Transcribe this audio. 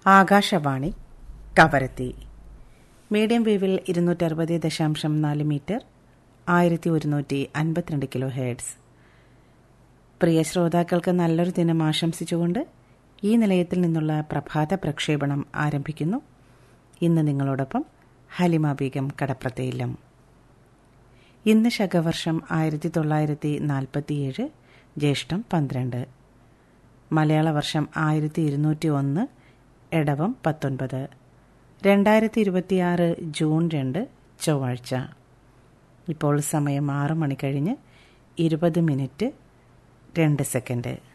Akashvani Kavaratti medium വേവിൽ ഇരുന്നൂറ്ററുപത് ദശാംശം നാല് മീറ്റർ ആയിരത്തി ഒരുന്നൂറ്റി അൻപത്തിരണ്ട് കിലോ ഹേഡ്സ് പ്രിയ ശ്രോതാക്കൾക്ക് നല്ലൊരു ദിനം ആശംസിച്ചുകൊണ്ട് ഈ നിലയത്തിൽ നിന്നുള്ള പ്രഭാത പ്രക്ഷേപണം ആരംഭിക്കുന്നു ഇന്ന് നിങ്ങളോടൊപ്പം ഹലിമ ബീഗം കടപ്രതയിലും ഇന്ന് ശകവർഷം ആയിരത്തി തൊള്ളായിരത്തി നാൽപ്പത്തിയേഴ് ജ്യേഷ്ഠം പന്ത്രണ്ട് മലയാള വർഷം ആയിരത്തി ഇരുന്നൂറ്റി ഒന്ന് എടവം പത്തൊൻപത് രണ്ടായിരത്തി ഇരുപത്തിയാറ് ജൂൺ രണ്ട് ചൊവ്വാഴ്ച ഇപ്പോൾ സമയം ആറ് മണി കഴിഞ്ഞ് ഇരുപത് മിനിറ്റ് രണ്ട് സെക്കൻഡ്